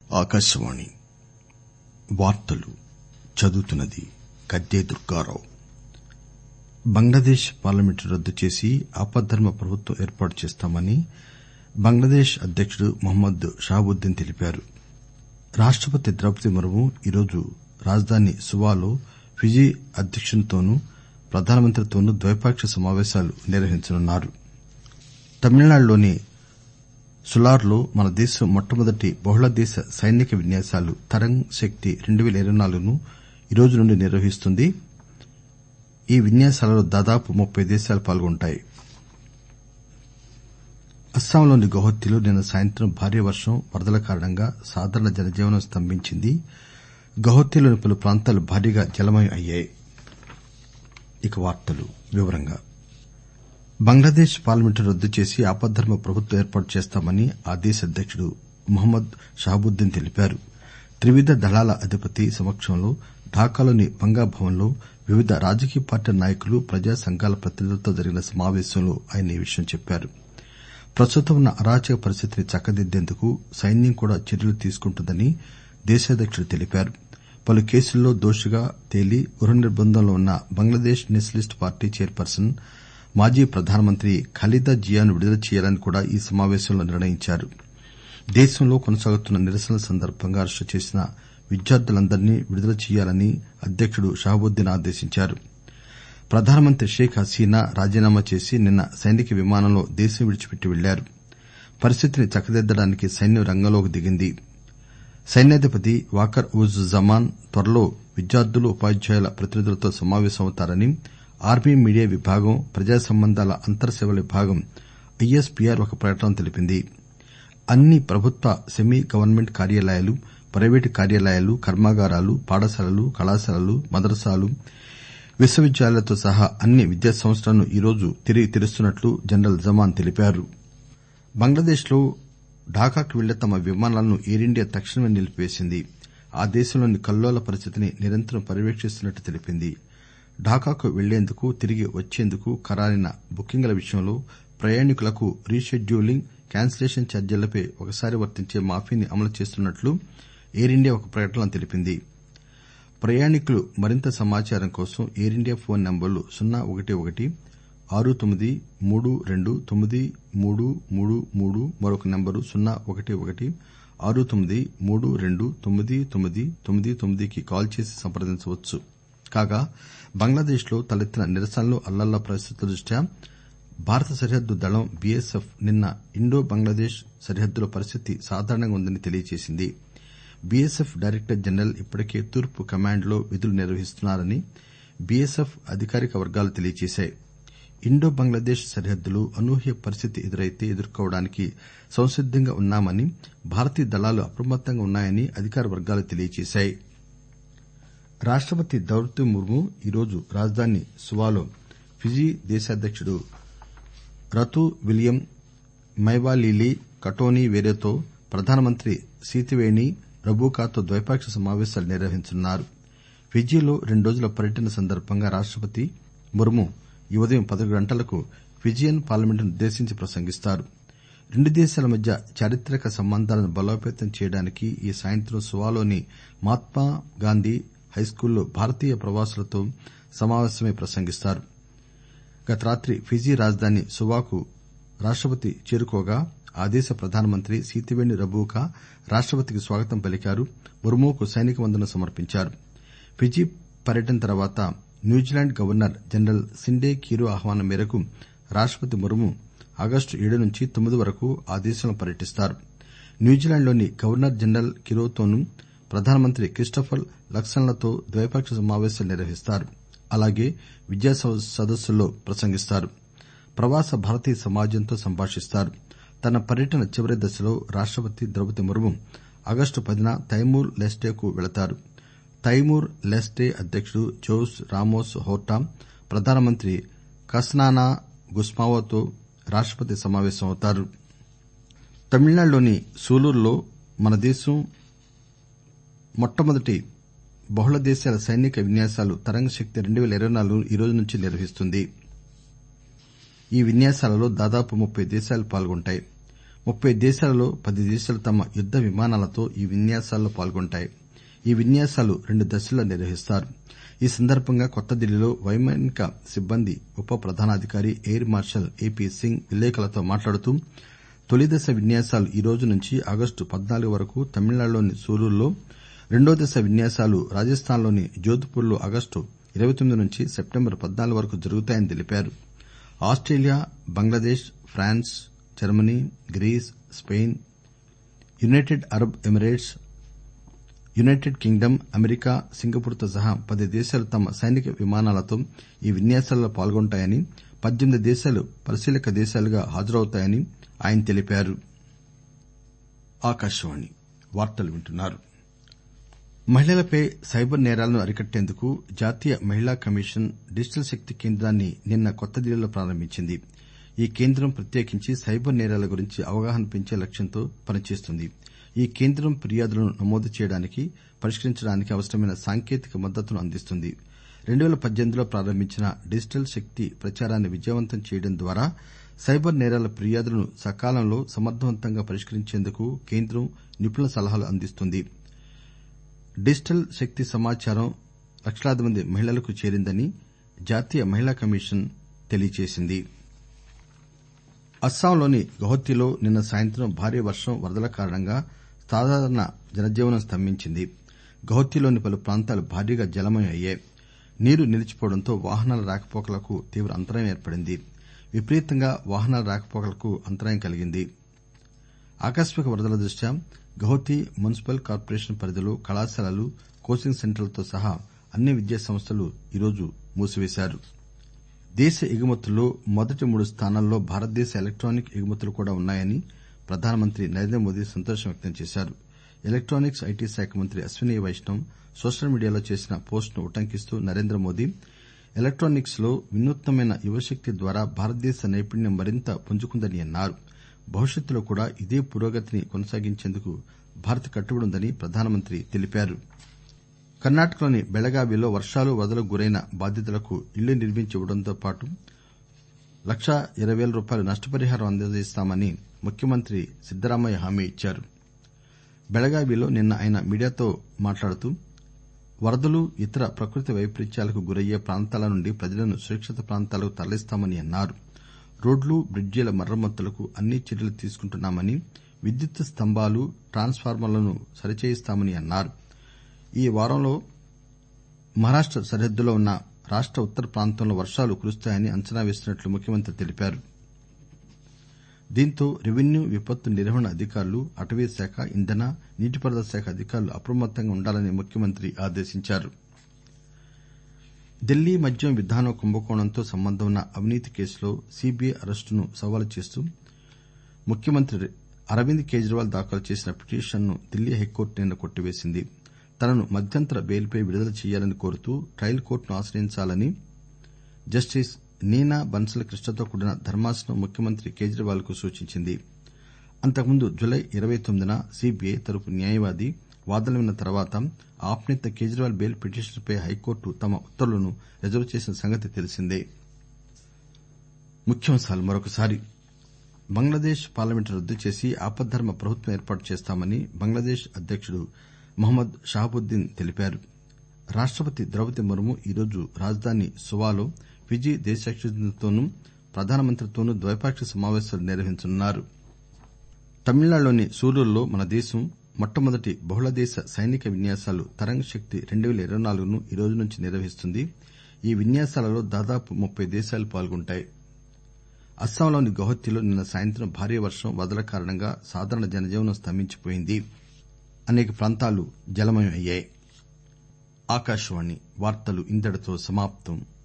ఆకాశవాణి వార్తలు చదువుతున్నది గద్దె దుర్గారావు బంగ్లాదేశ్ పార్లమెంట్ రద్దు చేసి ఆపద్దర్మ ప్రభుత్వం ఏర్పాటు చేస్తామని బంగ్లాదేశ్ అధ్యకుడు మహమ్మద్ షాహబుద్దీన్ తెలిపారు రాష్టపతి ద్రౌపది ముర్ము ఈరోజు రాజధాని సువాలో ఫిజీ అధ్యకునితోనూ ప్రధానమంత్రితోనూ ద్వైపాక్షిక సమావేశాలు నిర్వహించనున్నారు తమిళనాడులోని సులార్లో మన దేశం మొట్టమొదటి బహుళదేశ సైనిక విన్యాసాలు తరంగ్ శక్తి 2024 ను ఈరోజు నుండి నిర్వహిస్తుంది ఈ విన్యాసాలలో దాదాపు ముప్పై దేశాలు పాల్గొంటాయి అస్పాంలోని గౌహతిలో నిన్న సాయంత్రం భారీ వర్షం వరదల కారణంగా సాధారణ జనజీవనం స్తంభించింది గౌహతిలోని పలు ప్రాంతాలు భారీగా జలమయం అయ్యాయి బంగ్లాదేశ్ పార్లమెంట్ రద్దు చేసి ఆపద్దర్మ ప్రభుత్వం ఏర్పాటు చేస్తామని ఆ దేశ అధ్యకుడు మహమ్మద్ షాహబుద్దీన్ తెలిపారు త్రివిధ దళాల అధిపతి సమక్షంలో ఢాకాలోని బంగాభవన్ లో వివిధ రాజకీయ పార్టీల నాయకులు ప్రజా సంఘాల ప్రతినిధులతో జరిగిన సమావేశంలో ఆయన ఈ విషయం చెప్పారు ప్రస్తుతం ఉన్న అరాచక పరిస్థితిని చక్కదిద్దేందుకు సైన్యం కూడా చర్యలు తీసుకుంటుందని దేశాధ్యకుడు తెలిపారు పలు కేసుల్లో దోషిగా తేలి గృహ నిర్బంధంలో ఉన్న బంగ్లాదేశ్ నేషనలిస్ట్ పార్టీ చైర్పర్సన్ మాజీ ప్రధానమంత్రి ఖలీదా జియాను విడుదల చేయాలని కూడా ఈ సమావేశంలో నిర్ణయించారు దేశంలో కొనసాగుతున్న నిరసనల సందర్బంగా అరెస్టు చేసిన విద్యార్థులందరినీ విడుదల చేయాలని అధ్యకుడు షాహబుద్దీన్ ఆదేశించారు ప్రధానమంత్రి షేక్ హసీనా రాజీనామా చేసి నిన్న సైనిక విమానంలో దేశం విడిచిపెట్టి వెళ్లారు పరిస్థితిని చక్కదిద్దడానికి సైన్యం రంగంలోకి దిగింది సైన్యాధిపతి వాకర్ ఉజ్ జమాన్ త్వరలో విద్యార్థులు ఉపాధ్యాయుల ప్రతినిధులతో సమావేశమవుతారని ఆర్మీ మీడియా విభాగం ప్రజా సంబంధాల అంతర్ సేవల విభాగం ఐఎస్పీఆర్ ఒక ప్రకటనలో తెలిపింది అన్ని ప్రభుత్వ సెమీ గవర్నమెంట్ కార్యాలయాలు ప్రైవేటు కార్యాలయాలు కర్మాగారాలు పాఠశాలలు కళాశాలలు మదర్సాలు విశ్వవిద్యాలయాలతో సహా అన్ని విద్యాసంస్థలను ఈరోజు తిరిగి తెరుస్తున్నట్లు జనరల్ జమాన్ తెలిపారు బంగ్లాదేశ్ లో ఢాకాకు వెళ్లే తమ విమానాలను ఎయిర్ ఇండియా తక్షణమే నిలిపివేసింది ఆ దేశంలోని కల్లోల పరిస్థితిని నిరంతరం పర్యవేక్షిస్తున్నట్లు తెలిపింది ఢాకాకు వెళ్లేందుకు తిరిగి వచ్చేందుకు ఖరారైన బుకింగ్ల విషయంలో ప్రయాణికులకు రీషెడ్యూలింగ్ క్యాన్సిలేషన్ ఛార్జీలపై ఒకసారి వర్తించే మాఫీని అమలు చేస్తున్నట్లు ఎయిర్ ఇండియా ఒక ప్రకటనలో తెలిపింది ప్రయాణికులు మరింత సమాచారం కోసం ఎయిర్ ఇండియా ఫోన్ నంబర్లు సున్నా ఒకటి ఒకటి ఆరు తొమ్మిది మూడు రెండు తొమ్మిది మూడు మూడు మూడు మరొక నంబరు సున్నా ఒకటి ఒకటి ఆరు తొమ్మిది మూడు రెండు తొమ్మిది తొమ్మిది తొమ్మిది తొమ్మిదికి కాల్ చేసి సంప్రదించవచ్చు కాగా బంగ్లాదేశ్ లో తలెత్తిన నిరసనలు అల్లర్ల పరిస్థితుల దృష్ట్యా భారత సరిహద్దు దళం బీఎస్ఎఫ్ నిన్న ఇండో బంగ్లాదేశ్ సరిహద్దులో పరిస్థితి సాధారణంగా ఉందని తెలియజేసింది బీఎస్ఎఫ్ డైరెక్టర్ జనరల్ ఇప్పటికే తూర్పు కమాండ్ లో విధులు నిర్వహిస్తున్నారని బీఎస్ఎఫ్ అధికారిక వర్గాలు తెలియజేశాయి ఇండో బంగ్లాదేశ్ సరిహద్దులో అనూహ్య పరిస్థితి ఎదురైతే ఎదుర్కోవడానికి సంసిద్దంగా ఉన్నామని భారతీయ దళాలు అప్రమత్తంగా ఉన్నాయని అధికార వర్గాలు తెలియజేశాయి రాష్టపతి ద్రౌపది ముర్ము ఈరోజు రాజధాని సువాలో ఫిజీ దేశాధ్యకుడు రతు విలియం మైవాలీలీ కటోనీ వేరేతో ప్రధానమంత్రి సీతివేణి రబూకాతో ద్వైపాక్షిక సమావేశాలు నిర్వహించనున్నారు ఫిజీలో రెండు రోజుల పర్యటన సందర్బంగా రాష్టపతి ముర్ము ఈ ఉదయం పదకొండు గంటలకు ఫిజియన్ పార్లమెంటును ఉద్దేశించి ప్రసంగిస్తారు రెండు దేశాల మధ్య చారిత్రక సంబంధాలను బలోపేతం చేయడానికి ఈ సాయంత్రం సువాలోని మహాత్మాగాంధీ హైస్కూల్లో భారతీయ ప్రవాసులతో సమావేశమై ప్రసంగిస్తారు గత రాత్రి ఫిజీ రాజధాని సువాకు రాష్టపతి చేరుకోగా ఆ దేశ ప్రధానమంత్రి సీతివేణి రబూకా రాష్టపతికి స్వాగతం పలికారు ముర్ముకు సైనిక వందనం సమర్పించారు ఫిజీ పర్యటన తర్వాత New Zealand governor general Cindy Kiro ఆహ్వానం మేరకు రాష్టపతి ముర్ము ఆగస్టు ఏడు నుంచి తొమ్మిది వరకు ఆ దేశంలో పర్యటిస్తారు న్యూజిలాండ్లోని గవర్నర్ జనరల్ కిరోతోనూ ప్రధానమంత్రి క్రిస్టోఫర్ లక్సన్లతో ద్వైపాక్షిక సమావేశాలు నిర్వహిస్తారు అలాగే విద్యా సదస్సుల్లో ప్రసంగిస్తారు ప్రవాస భారతీయ సమాజంతో సంభాషిస్తారు తన పర్యటన చివరి దశలో రాష్టపతి ద్రౌపది ముర్ము ఆగస్టు పదిన తైమూర్ లెస్టేకు వెళతారు తైమూర్ లెస్టే అధ్యకుడు జోస్ రామోస్ హోర్టా ప్రధానమంత్రి కస్నానా గుస్మావోతో రాష్టపతి సమావేశమవుతారు తమిళనాడులోని సూలూరులో మన దేశం మొట్టమొదటి బహుళ దేశాల సైనిక విన్యాసాలు తరంగ్ శక్తి 2024 ఈరోజు నుంచి నిర్వహిస్తుంది ఈ విన్యాసాలలో దాదాపు ముప్పై దేశాలు పాల్గొంటాయి ముప్పై దేశాలలో పది దేశాలు తమ యుద్ద విమానాలతో ఈ విన్యాసాల్లో పాల్గొంటాయి ఈ విన్యాసాలు రెండు దశల్లో నిర్వహిస్తారు ఈ సందర్బంగా కొత్తదిల్లీలో వైమానిక సిబ్బంది ఉప ప్రధానాధికారి ఎయిర్ మార్షల్ ఎపి సింగ్ విలేకరులతో మాట్లాడుతూ తొలిదశ విన్యాసాలు ఈ రోజు నుంచి ఆగస్టు పద్నాలుగు వరకు తమిళనాడులోని సూలూరులో రెండో దశ విన్యాసాలు రాజస్థాన్లోని జోధ్పూర్లో ఆగస్టు ఇరవై తొమ్మిది నుంచి సెప్టెంబర్ పద్నాలుగు వరకు జరుగుతాయని తెలిపారు Australia Bangladesh France Germany Greece Spain United Arab Emirates United Kingdom America సింగపూర్తో సహా పది దేశాలు తమ సైనిక విమానాలతో ఈ విన్యాసాల్లో పాల్గొంటాయని పద్దెనిమిది దేశాలు పరిశీలక దేశాలుగా హాజరవుతాయని ఆయన తెలిపారు మహిళలపై సైబర్ నేరాలను అరికట్టేందుకు జాతీయ మహిళా కమిషన్ డిజిటల్ శక్తి కేంద్రాన్ని నిన్న కొత్తదిల్లీలో ప్రారంభించింది ఈ కేంద్రం ప్రత్యేకించి సైబర్ నేరాల గురించి అవగాహన పెంచే లక్ష్యంతో పనిచేస్తుంది ఈ కేంద్రం ఫిర్యాదులను నమోదు చేయడానికి పరిష్కరించడానికి అవసరమైన సాంకేతిక మద్దతును అందిస్తుంది రెండు పేల పద్దెనిమిదిలో ప్రారంభించిన డిజిటల్ శక్తి ప్రచారాన్ని విజయవంతం చేయడం ద్వారా సైబర్ నేరాల ఫిర్యాదులను సకాలంలో సమర్దవంతంగా పరిష్కరించేందుకు కేంద్రం నిపుణుల సలహాలు అందిస్తుంది డిజిటల్ శక్తి సమాచారం లక్షలాది మంది మహిళలకు చేరిందని జాతీయ మహిళా కమిషన్ తెలియజేసింది అస్సాంలోని గౌహతిలో నిన్న సాయంత్రం భారీ వర్షం వరదల కారణంగా సాధారణ జనజీవనం స్తంభించింది గౌహతిలోని పలు ప్రాంతాలు భారీగా జలమయం అయ్యాయి నీరు నిలిచిపోవడంతో వాహనాల రాకపోకలకు తీవ్ర అంతరాయం ఏర్పడింది విపరీతంగా వాహనాల రాకపోకలకు అంతరాయం కలిగింది ఆకస్మిక వరదల దృష్ట్యా గౌహతి మున్సిపల్ కార్పొరేషన్ పరిధిలో కళాశాలలు కోచింగ్ సెంటర్లతో సహా అన్ని విద్యాసంస్థలు ఈరోజు మూసివేశారు దేశ ఎగుమతుల్లో మొదటి మూడు స్థానాల్లో భారతదేశ ఎలక్టానిక్ ఎగుమతులు కూడా ఉన్నాయని ప్రధానమంత్రి నరేంద్రమోదీ సంతోషం వ్యక్తం చేశారు ఎలక్టానిక్స్ ఐటీ శాఖ మంత్రి అశ్విని వైష్ణవ్ సోషల్ మీడియాలో చేసిన పోస్టును ఉటంకిస్తూ నరేంద్రమోదీ ఎలక్టానిక్స్ లో వినూత్నమైన యువశక్తి ద్వారా భారతదేశ నైపుణ్యం మరింత పుంజుకుందని అన్నారు భవిష్యత్తులో కూడా ఇదే పురోగతిని కొనసాగించేందుకు భారత్ కట్టుబడి ఉందని ప్రధానమంత్రి తెలిపారు కర్నాటకలోని బెళగావిలో వర్షాలు వరదలకు గురైన బాధితులకు ఇళ్లు నిర్మించి ఇవ్వడంతో పాటు లక్షా ఇరవై పేల రూపాయల నష్టపరిహారం అందజేస్తామని ముఖ్యమంత్రి సిద్దరామయ్య హామీ ఇచ్చారు బెళగావిలో నిన్న ఆయన మీడియాతో మాట్లాడుతూ వరదలు ఇతర ప్రకృతి వైపరీత్యాలకు గురయ్యే ప్రాంతాల నుండి ప్రజలను సురక్షిత ప్రాంతాలకు తరలిస్తామని అన్నారు రోడ్లు బ్రిడ్జిల మరమ్మతులకు అన్ని చర్యలు తీసుకుంటున్నామని విద్యుత్ స్తంభాలు ట్రాన్స్ ఫార్మర్లను సరిచేయిస్తామని అన్నారు ఈ వారంలో మహారాష్ట సరిహద్దులో ఉన్న రాష్ట ఉత్తర ప్రాంతంలో వర్షాలు కురుస్తాయని అంచనా వేస్తున్నట్లు ముఖ్యమంత్రి తెలిపారు దీంతో రెవెన్యూ విపత్తు నిర్వహణ అధికారులు అటవీశాఖ ఇంధన నీటిపారుదల శాఖ అధికారులు అప్రమత్తంగా ఉండాలని ముఖ్యమంత్రి ఆదేశించారు ఢిల్లీ మద్యం విధానం కుంభకోణంతో సంబంధం ఉన్న అవినీతి కేసులో సీబీఐ అరెస్టును సవాలు చేస్తూ ముఖ్యమంత్రి అరవింద్ కేజ్రీవాల్ దాఖలు చేసిన పిటిషన్ను ఢిల్లీ హైకోర్టు నిన్న కొట్టివేసింది తనను మధ్యంతర బెయిల్పై విడుదల చేయాలని కోరుతూ ట్రయల్ కోర్టును ఆశ్రయించాలని జస్టిస్ నీనా బన్సల్ కృష్ణతో కూడిన ధర్మాసనం ముఖ్యమంత్రి కేజ్రీవాల్ కు సూచించింది అంతకుముందు జులై ఇరవై తొమ్మిదిన సీబీఐ తరపు న్యాయవాది వాదనలు విన్న తర్వాత ఆప్ నేత కేజ్రీవాల్ బెయిల్ పిటిషన్పై హైకోర్టు తమ ఉత్తర్వులను రిజర్వు చేసిన సంగతి తెలిసిందే బంగ్లాదేశ్ పార్లమెంట్ రద్దు చేసి ఆపద్దర్మ ప్రభుత్వం ఏర్పాటు చేస్తామని బంగ్లాదేశ్ అధ్యకుడు మహ్మద్ షాహబుద్దీన్ తెలిపారు రాష్టపతి ద్రౌపది ముర్ము ఈరోజు రాజధాని సువాలో ఫిజీ దేశాధ్యకునితోనూ ప్రధానమంత్రితోనూ ద్వైపాక్షిక సమావేశాలు నిర్వహించనున్నారు తమిళనాడులోని సూలూరులో మన దేశం మొట్టమొదటి బహుళదేశ సైనిక విన్యాసాలు తరంగ్ శక్తి రెండు పేల ఇరవై నాలుగును ఈ రోజు నుంచి నిర్వహిస్తుంది ఈ విన్యాసాలలో దాదాపు ముప్పై దేశాలు పాల్గొంటాయి అస్సాంలోని గౌహతిలో నిన్న సాయంత్రం భారీ వర్షం వరదల కారణంగా సాధారణ జనజీవనం స్తంభించిపోయింది అనేక ప్రాంతాలు జలమయం అయ్యాయి